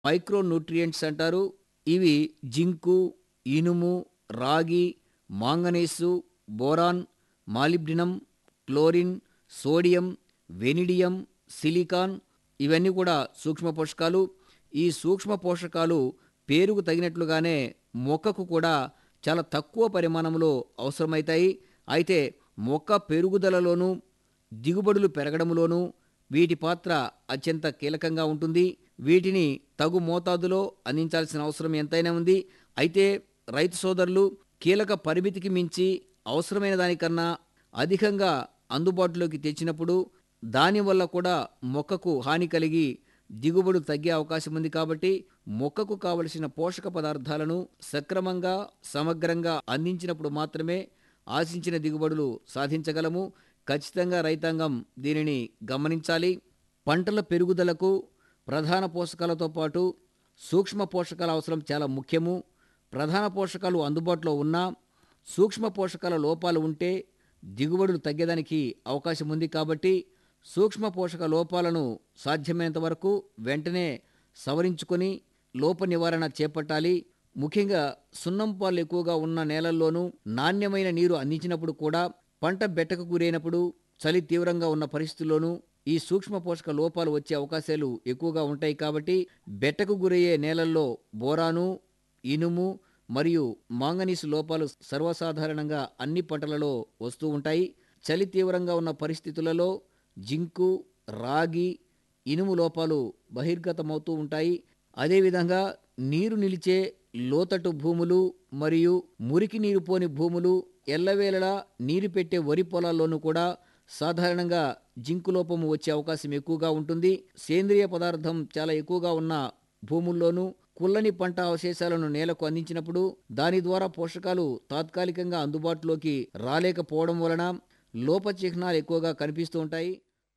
micro nutrients అంటారు ఇవి zinc ఇనుము రాగి manganese boron molybdenum chlorine sodium vanadium silicon ఇవన్నీ కూడా సూక్ష్మ పోషకాలు ఈ సూక్ష్మ పోషకాలు పేరుకు తగినట్లుగానే మొక్కకు కూడా చాలా తక్కువ పరిమాణంలో అవసరమవుతాయి అయితే మొక్క పెరుగుదలలోనూ దిగుబడులు పెరగడంలోనూ వీటి పాత్ర అత్యంత కీలకంగా ఉంటుంది వీటిని తగు మోతాదులో అందించాల్సిన అవసరం ఎంతైనా ఉంది అయితే రైతు సోదరులు కీలక పరిమితికి మించి అవసరమైన దానికన్నా అధికంగా అందుబాటులోకి తెచ్చినప్పుడు దానివల్ల కూడా మొక్కకు హాని కలిగి దిగుబడి తగ్గే అవకాశం ఉంది కాబట్టి మొక్కకు కావలసిన పోషక పదార్థాలను సక్రమంగా సమగ్రంగా అందించినప్పుడు మాత్రమే ఆశించిన దిగుబడులు సాధించగలము ఖచ్చితంగా రైతాంగం దీనిని గమనించాలి పంటల పెరుగుదలకు ప్రధాన పోషకాలతో పాటు సూక్ష్మ పోషకాల అవసరం చాలా ముఖ్యము ప్రధాన పోషకాలు అందుబాటులో ఉన్నా సూక్ష్మ పోషకాల లోపాలు ఉంటే దిగుబడులు తగ్గేదానికి అవకాశం ఉంది కాబట్టి సూక్ష్మ పోషక లోపాలను సాధ్యమైనంత వరకు వెంటనే సవరించుకొని లోప నివారణ చేపట్టాలి ముఖ్యంగా సున్నం పాలు ఎక్కువగా ఉన్న నేలల్లోనూ నాణ్యమైన నీరు అందించినప్పుడు కూడా పంట బెట్టకు గురైనప్పుడు చలి తీవ్రంగా ఉన్న పరిస్థితుల్లోనూ ఈ సూక్ష్మ పోషక లోపాలు వచ్చే అవకాశాలు ఎక్కువగా ఉంటాయి కాబట్టి బెట్టకు గురయ్యే నేలల్లో బోరాను ఇనుము మరియు మాంగనీసు లోపాలు సర్వసాధారణంగా అన్ని పంటలలో వస్తూ ఉంటాయి చలి తీవ్రంగా ఉన్న పరిస్థితులలో జింకు రాగి ఇనుము లోపాలు బహిర్గతమవుతూ ఉంటాయి అదేవిధంగా నీరు నిలిచే లోతట్టు భూములు మరియు మురికి నీరు పోని భూములు ఎల్లవేళలా నీరు పెట్టే వరి పొలాల్లోనూ కూడా సాధారణంగా జింకు లోపము వచ్చే అవకాశం ఎక్కువగా ఉంటుంది సేంద్రియ పదార్థం చాలా ఎక్కువగా ఉన్న భూముల్లోనూ కుల్లని పంట అవశేషాలను నేలకు అందించినప్పుడు దాని ద్వారా పోషకాలు తాత్కాలికంగా అందుబాటులోకి రాలేకపోవడం వలన లోప చిహ్నాలు ఎక్కువగా కనిపిస్తూ ఉంటాయి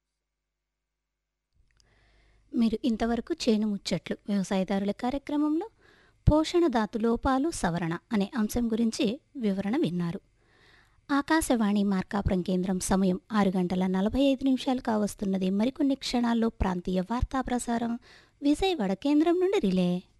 మీరు ఇంతవరకు చేను ముచ్చట్లు వ్యవసాయదారుల కార్యక్రమంలో పోషణ ధాతు లోపాలు సవరణ అనే అంశం గురించి వివరణ విన్నారు ఆకాశవాణి మార్కాపురం కేంద్రం సమయం ఆరు గంటల నలభై ఐదు నిమిషాలు కావస్తున్నది మరికొన్ని క్షణాల్లో ప్రాంతీయ వార్తా ప్రసారం విజయవాడ కేంద్రం నుండి రిలే